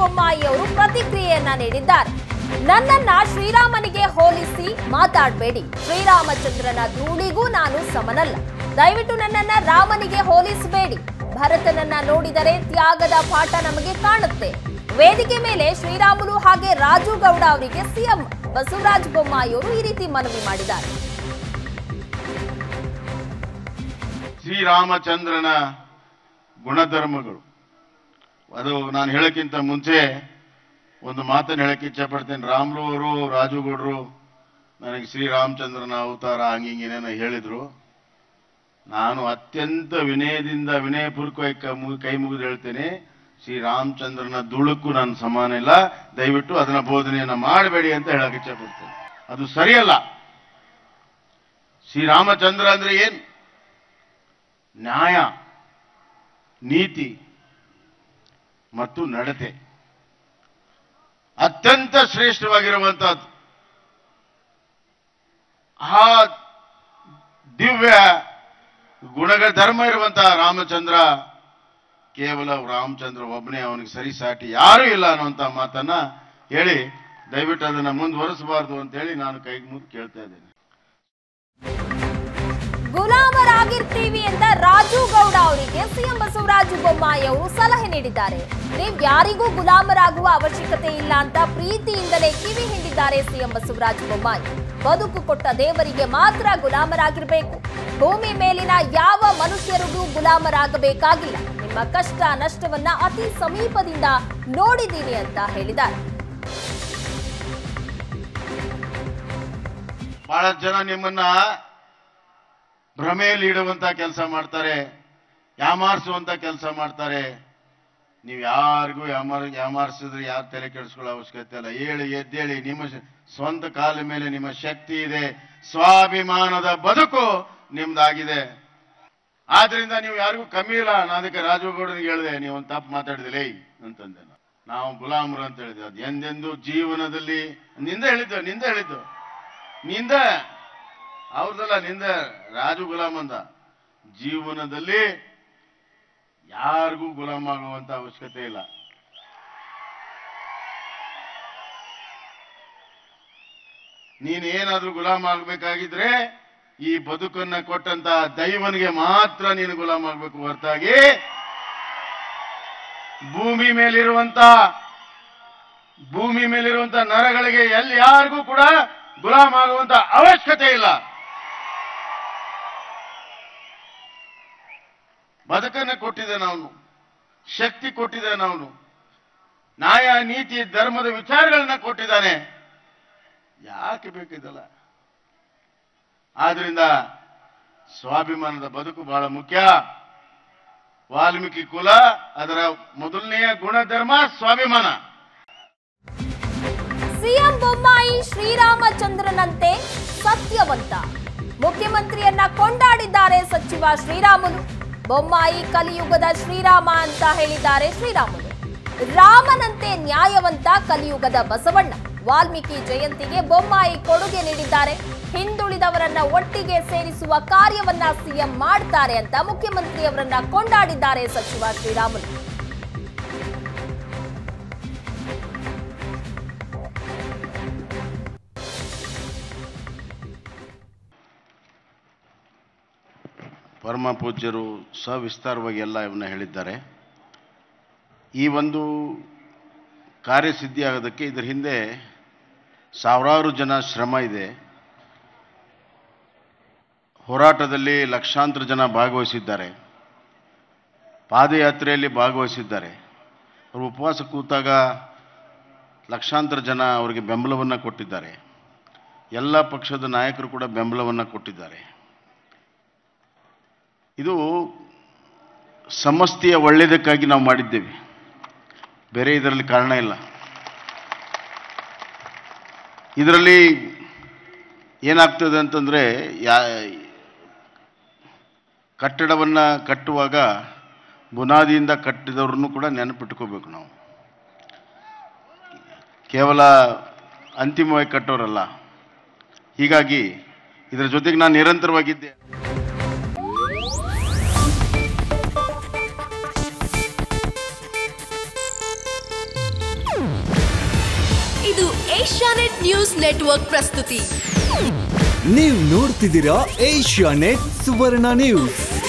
ಬೊಮ್ಮಾಯಿ ಅವರು ಪ್ರತಿಕ್ರಿಯೆಯನ್ನ ನೀಡಿದ್ದಾರೆ ನನ್ನನ್ನ ಶ್ರೀರಾಮನಿಗೆ ಹೋಲಿಸಿ ಮಾತಾಡಬೇಡಿ ಶ್ರೀರಾಮಚಂದ್ರನ ಧೂಳಿಗೂ ನಾನು ಸಮನಲ್ಲ ದಯವಿಟ್ಟು ನನ್ನನ್ನ ರಾಮನಿಗೆ ಹೋಲಿಸಬೇಡಿ ಭರತನನ್ನ ನೋಡಿದರೆ ತ್ಯಾಗದ ಪಾಠ ನಮಗೆ ಕಾಣುತ್ತೆ ವೇದಿಕೆ ಮೇಲೆ ಶ್ರೀರಾಮುಲು ಹಾಗೆ ರಾಜು ಗೌಡ ಅವರಿಗೆ ಸಿಎಂ ಬಸವರಾಜ ಬೊಮ್ಮಾಯಿ ಅವರು ಈ ರೀತಿ ಮನವಿ ಮಾಡಿದ್ದಾರೆ ಶ್ರೀರಾಮಚಂದ್ರನ ಗುಣಧರ್ಮಗಳು ಅದು ನಾನು ಹೇಳಕ್ಕಿಂತ ಮುಂಚೆ ಒಂದು ಮಾತನ್ನು ಹೇಳಕ್ಕೆ ಇಚ್ಛೆ ಪಡ್ತೇನೆ ರಾಮ್ರು ಅವರು ರಾಜುಗೌಡರು ನನಗೆ ಶ್ರೀರಾಮಚಂದ್ರನ ಅವತಾರ ಹಂಗಿಂಗೇನೇನೋ ಹೇಳಿದ್ರು ನಾನು ಅತ್ಯಂತ ವಿನಯದಿಂದ ವಿನಯಪೂರ್ವಕವಾಗಿ ಕ- ಮು- ಕೈ ಮುಗಿದು ಹೇಳ್ತೇನೆ ಶ್ರೀರಾಮಚಂದ್ರನ ಧೂಳಕ್ಕೂ ನಾನು ಸಮಾನ ಇಲ್ಲ ದಯವಿಟ್ಟು ಅದನ್ನ ಬೋಧನೆಯನ್ನ ಮಾಡಬೇಡಿ ಅಂತ ಹೇಳಕ್ ಇಚ್ಛೆ ಪಡ್ತೇನೆ ಅದು ಸರಿಯಲ್ಲ ಶ್ರೀರಾಮಚಂದ್ರ ಅಂದ್ರೆ ಏನ್ ನ್ಯಾಯ ನೀತಿ ಮತ್ತು ನಡತೆ ಅತ್ಯಂತ ಶ್ರೇಷ್ಠವಾಗಿರುವಂತಹದ್ದು ಆ ದಿವ್ಯ ಗುಣಗಳ ಧರ್ಮ ಇರುವಂತಹ ರಾಮಚಂದ್ರ ಕೇವಲ ರಾಮಚಂದ್ರ ಒಬ್ಬನೇ ಅವನಿಗೆ ಸರಿಸಾಟಿ ಯಾರೂ ಇಲ್ಲ ಅನ್ನುವಂತ ಮಾತನ್ನ ಹೇಳಿ ದಯವಿಟ್ಟು ಅದನ್ನ ಮುಂದುವರಿಸಬಾರ್ದು ಅಂತ ಹೇಳಿ ನಾನು ಕೈ ಮುಗಿದು ಕೇಳ್ತಾ ಇದ್ದೇನೆ ಗುಲಾಮರಾಗಿರ್ತೀವಿ ಅಂತ ರಾಜು ಗೌಡ ಅವರಿಗೆ ಸಿಎಂ ಬಸವರಾಜ ಬೊಮ್ಮಾಯಿ ಅವರು ಸಲಹೆ ನೀಡಿದ್ದಾರೆ ನೀವ್ ಯಾರಿಗೂ ಗುಲಾಮರಾಗುವ ಅವಶ್ಯಕತೆ ಇಲ್ಲ ಅಂತ ಪ್ರೀತಿಯಿಂದಲೇ ಕಿವಿ ಹಿಂಡಿದ್ದಾರೆ ಸಿಎಂ ಬಸವರಾಜ ಬೊಮ್ಮಾಯಿ ಬದುಕು ಕೊಟ್ಟ ದೇವರಿಗೆ ಮಾತ್ರ ಗುಲಾಮರಾಗಿರ್ಬೇಕು ಭೂಮಿ ಮೇಲಿನ ಯಾವ ಮನುಷ್ಯರಿಗೂ ಗುಲಾಮರಾಗಬೇಕಾಗಿಲ್ಲ ನಿಮ್ಮ ಕಷ್ಟ ನಷ್ಟವನ್ನ ಅತಿ ಸಮೀಪದಿಂದ ನೋಡಿದ್ದೀನಿ ಅಂತ ಹೇಳಿದ್ದಾರೆ ಬಹಳ ಜನ ನಿಮ್ಮನ್ನ ಭ್ರಮೆಯಲ್ಲಿ ಇಡುವಂತ ಕೆಲಸ ಮಾಡ್ತಾರೆ ಯಾಮಾರಿಸುವಂತ ಕೆಲಸ ಮಾಡ್ತಾರೆ ನೀವು ಯಾರಿಗೂ ಯಾಮಾರ ಯಾಮಾರಿಸಿದ್ರೆ ಯಾರು ತಲೆ ಕೆಡಿಸ್ಕೊಳ್ಳೋ ಅವಶ್ಯಕತೆ ಇಲ್ಲ ಹೇಳಿ ಎದ್ದೇಳಿ ನಿಮ್ಮ ಶ- ಸ್ವಂತ ಕಾಲ ಮೇಲೆ ನಿಮ್ಮ ಶಕ್ತಿ ಇದೆ ಸ್ವಾಭಿಮಾನದ ಬದುಕು ನಿಮ್ದಾಗಿದೆ ಆದ್ರಿಂದ ನೀವು ಯಾರಿಗೂ ಕಮ್ಮಿ ಇಲ್ಲ ನಾನು ಅದಕ್ಕೆ ರಾಜುಗೌಡನಿಗೆ ಹೇಳಿದೆ ನೀವು ಒಂದು ತಪ್ಪು ಮಾತಾಡಿದಿಲ್ಲ ಅಂತಂದೆ ನಾನು. ನಾವು ಗುಲಾಮರು ಅಂತ ಹೇಳಿದ್ವಿ ಅದು ಎಂದೆಂದು ಜೀವನದಲ್ಲಿ ನಿಂದ ಹೇಳಿದ್ದು ನಿಂದ ಹೇಳಿದ್ದು ನಿಂದ ಅವ್ರದಲ್ಲ ನಿಂದ ರಾಜು ಗುಲಾಮ್ ಅಂದ ಜೀವನದಲ್ಲಿ ಯಾರಿಗೂ ಗುಲಾಮ್ ಆಗುವಂತ ಅವಶ್ಯಕತೆ ಇಲ್ಲ ನೀನ್ ಏನಾದ್ರೂ ಗುಲಾಮ್ ಆಗ್ಬೇಕಾಗಿದ್ರೆ ಈ ಬದುಕನ್ನ ಕೊಟ್ಟಂತ ದೈವನಿಗೆ ಮಾತ್ರ ನೀನು ಗುಲಾಮ್ ಆಗ್ಬೇಕು ಹೊರತಾಗಿ ಭೂಮಿ ಮೇಲಿರುವಂತ ಭೂಮಿ ಮೇಲಿರುವಂತ ನರಗಳಿಗೆ ಎಲ್ಲಿ ಯಾರಿಗೂ ಕೂಡ ಗುಲಾಮ್ ಆಗುವಂತ ಅವಶ್ಯಕತೆ ಇಲ್ಲ ಬದುಕನ್ನ ಕೊಟ್ಟಿದ್ದಾನೆ ಅವನು ಶಕ್ತಿ ಕೊಟ್ಟಿದ್ದಾನೆ ಅವನು ನ್ಯಾಯ ನೀತಿ ಧರ್ಮದ ವಿಚಾರಗಳನ್ನ ಕೊಟ್ಟಿದ್ದಾನೆ ಯಾಕೆ ಬೇಕಿದಲ್ಲ ಆದ್ರಿಂದ ಸ್ವಾಭಿಮಾನದ ಬದುಕು ಬಹಳ ಮುಖ್ಯ ವಾಲ್ಮೀಕಿ ಕುಲ ಅದರ ಮೊದಲನೆಯ ಗುಣಧರ್ಮ ಸ್ವಾಭಿಮಾನ ಸಿಎಂ ಬೊಮ್ಮಾಯಿ ಶ್ರೀರಾಮಚಂದ್ರನಂತೆ ಸತ್ಯವಂತ ಮುಖ್ಯಮಂತ್ರಿಯನ್ನ ಕೊಂಡಾಡಿದ್ದಾರೆ ಸಚಿವ ಶ್ರೀರಾಮುಲು ಬೊಮ್ಮಾಯಿ ಕಲಿಯುಗದ ಶ್ರೀರಾಮ ಅಂತ ಹೇಳಿದ್ದಾರೆ ಶ್ರೀರಾಮುಲು ರಾಮನಂತೆ ನ್ಯಾಯವಂತ ಕಲಿಯುಗದ ಬಸವಣ್ಣ ವಾಲ್ಮೀಕಿ ಜಯಂತಿಗೆ ಬೊಮ್ಮಾಯಿ ಕೊಡುಗೆ ನೀಡಿದ್ದಾರೆ ಹಿಂದುಳಿದವರನ್ನ ಒಟ್ಟಿಗೆ ಸೇರಿಸುವ ಕಾರ್ಯವನ್ನ ಸಿಎಂ ಮಾಡ್ತಾರೆ ಅಂತ ಮುಖ್ಯಮಂತ್ರಿಯವರನ್ನ ಕೊಂಡಾಡಿದ್ದಾರೆ ಸಚಿವ ಶ್ರೀರಾಮುಲು ಪರಮ ಪೂಜ್ಯರು ಸವಿಸ್ತಾರವಾಗಿ ಎಲ್ಲ ಇವನ್ನ ಹೇಳಿದ್ದಾರೆ ಈ ಒಂದು ಕಾರ್ಯಸಿದ್ಧಿ ಆಗೋದಕ್ಕೆ ಇದರ ಹಿಂದೆ ಸಾವಿರಾರು ಜನ ಶ್ರಮ ಇದೆ ಹೋರಾಟದಲ್ಲಿ ಲಕ್ಷಾಂತರ ಜನ ಭಾಗವಹಿಸಿದ್ದಾರೆ ಪಾದಯಾತ್ರೆಯಲ್ಲಿ ಭಾಗವಹಿಸಿದ್ದಾರೆ ಅವರು ಉಪವಾಸ ಕೂತಾಗ ಲಕ್ಷಾಂತರ ಜನ ಅವರಿಗೆ ಬೆಂಬಲವನ್ನು ಕೊಟ್ಟಿದ್ದಾರೆ ಎಲ್ಲ ಪಕ್ಷದ ನಾಯಕರು ಕೂಡ ಬೆಂಬಲವನ್ನು ಕೊಟ್ಟಿದ್ದಾರೆ ಇದು ಸಮಸ್ತೆಯ ಒಳ್ಳೆಯದಕ್ಕಾಗಿ ನಾವು ಮಾಡಿದ್ದೇವೆ ಬೇರೆ ಇದರಲ್ಲಿ ಕಾರಣ ಇಲ್ಲ ಇದರಲ್ಲಿ ಏನಾಗ್ತದೆ ಅಂತಂದರೆ ಯಾ ಕಟ್ಟಡವನ್ನು ಕಟ್ಟುವಾಗ ಬುನಾದಿಯಿಂದ ಕಟ್ಟಿದವ್ರನ್ನು ಕೂಡ ನೆನಪಿಟ್ಕೋಬೇಕು ನಾವು ಕೇವಲ ಅಂತಿಮವಾಗಿ ಕಟ್ಟೋರಲ್ಲ ಹೀಗಾಗಿ ಇದರ ಜೊತೆಗೆ ನಾನು ನಿರಂತರವಾಗಿದ್ದೆ ಏಷ್ಯಾನೆಟ್ ನ್ಯೂಸ್ ನೆಟ್ವರ್ಕ್ ಪ್ರಸ್ತುತಿ ನೀವು ನೋಡ್ತಿದ್ದೀರಾ ಏಷ್ಯಾ ನೆಟ್ ಸುವರ್ಣ ನ್ಯೂಸ್